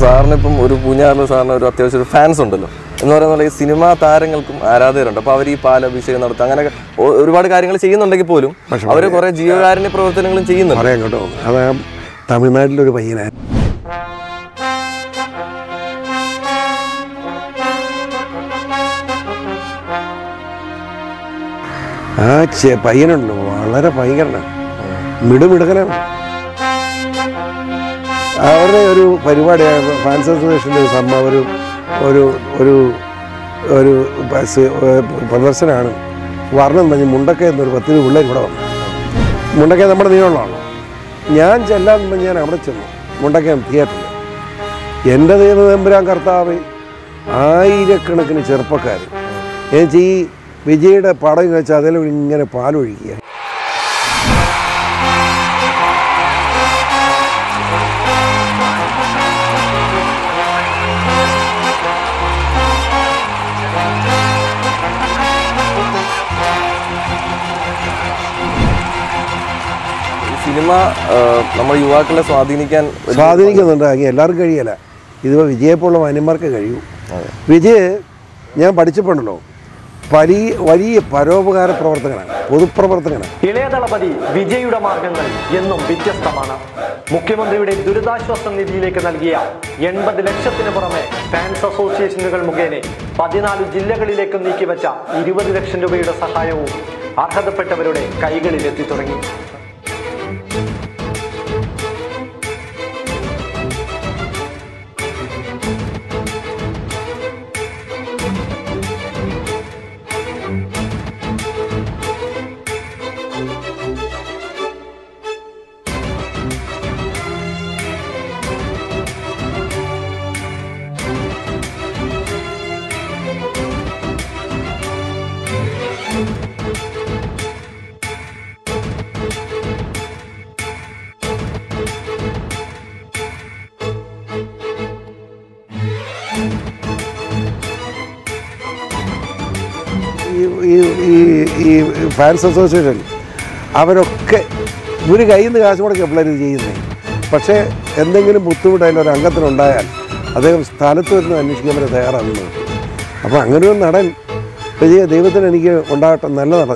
സാറിന് ഇപ്പം ഒരു പൂഞ്ഞാറിൽ സാറിന് ഒരു അത്യാവശ്യം ഒരു ഫാൻസ് ഉണ്ടല്ലോ എന്ന് പറയുന്ന പോലെ ഈ സിനിമാ താരങ്ങൾക്കും ആരാധകരുണ്ട് അപ്പോൾ അവർ ഈ പാലഭിഷേകം നടത്തുക അങ്ങനെ ഒ- ഒരുപാട് കാര്യങ്ങൾ ചെയ്യുന്നുണ്ടെങ്കിൽ പോലും അവർ കുറെ ജീവകാരുണ്യ പ്രവർത്തനങ്ങളും ചെയ്യുന്നുണ്ട് പറയാം കേട്ടോ അത് ആ തമിഴ്നാട്ടിലൊരു പയ്യനാണ് ആ ചെ പയ്യനുണ്ട് വളരെ ഭയങ്കരനാണ് മിടുമിടുക്കനാണ് അവരുടെ ഒരു പരിപാടി ഫാൻസ് അസോസിയേഷൻ്റെ ഒരു സമ്മ ഒരു ഒരു ഒരു ഒരു പസ്- പ്രദർശനമാണ് വർണ്ണം പറഞ്ഞ് മുണ്ടക്ക എന്നൊരു പത്ത് പിള്ളേർ ഇവിടെ വന്നു മുണ്ടക്ക നമ്മുടെ നീളമുള്ളതാണോ ഞാൻ ചെല്ലാൻ പറഞ്ഞ് ഞാൻ അവിടെ ചെന്നു മുണ്ടക്ക തിയേറ്ററിൽ എൻ്റെ ദൈവം തമ്പുരാൻ കർത്താവ് ആയിരക്കണക്കിന് ചെറുപ്പക്കാർ എന്നുവെച്ചാൽ ഈ വിജയുടെ പടം വെച്ചാൽ അതിൽ ഇങ്ങനെ പാലൊഴിക്കുക ഈ സിനിമ ആ, നമ്മുടെ യുവാക്കളെ സ്വാധീനിക്കാൻ വലിയ- സ്വാധീനിക്കുന്നുണ്ട് അങ്ങനെ എല്ലാവർക്കും കഴിയല ഇതിപ്പോൾ വിജയെപ്പോലുള്ള മാന്യന്മാർക്ക് കഴിയൂ വിജയ് ഞാൻ പഠിച്ചപ്പോണ്ടല്ലോ വലിയ വലിയ പരോപകാര പ്രവർത്തകനാണ് പൊതുപ്രവർത്തകനാണ് ഇളയ ദളപതി വിജയുടെ മാർഗങ്ങൾ എന്നും വ്യത്യസ്തമാണ് മുഖ്യമന്ത്രിയുടെ ദുരിതാശ്വാസ നിധിയിലേക്ക് നൽകിയ എൺപത് ലക്ഷത്തിന് പുറമെ ഫാൻസ് അസോസിയേഷനുകൾ മുഖേന പതിനാല് ജില്ലകളിലേക്ക് നീക്കിവെച്ച ഇരുപത് ലക്ഷം രൂപയുടെ സഹായവും അർഹതപ്പെട്ടവരുടെ കൈകളിൽ എത്തി തുടങ്ങി ഈ ഈ ഈ ഈ ഫാൻസ് അസോസിയേഷൻ അവരൊക്കെ ഒരു കയ്യിൽ നിന്ന് കാശ് മുടക്കി പിള്ളേർ ഇത് ചെയ്യുന്നത് പക്ഷേ എന്തെങ്കിലും ബുദ്ധിമുട്ട് അതിൻ്റെ ഒരു അംഗത്തിനുണ്ടായാൽ അദ്ദേഹം സ്ഥലത്ത് വരുന്ന അന്വേഷിക്കാൻ വരെ തയ്യാറാകുന്നത് അപ്പോൾ അങ്ങനെ ഒരു നടൻ വിജയ ദൈവത്തിന് എനിക്ക് ഉണ്ടാകട്ടെ നല്ല നടൻ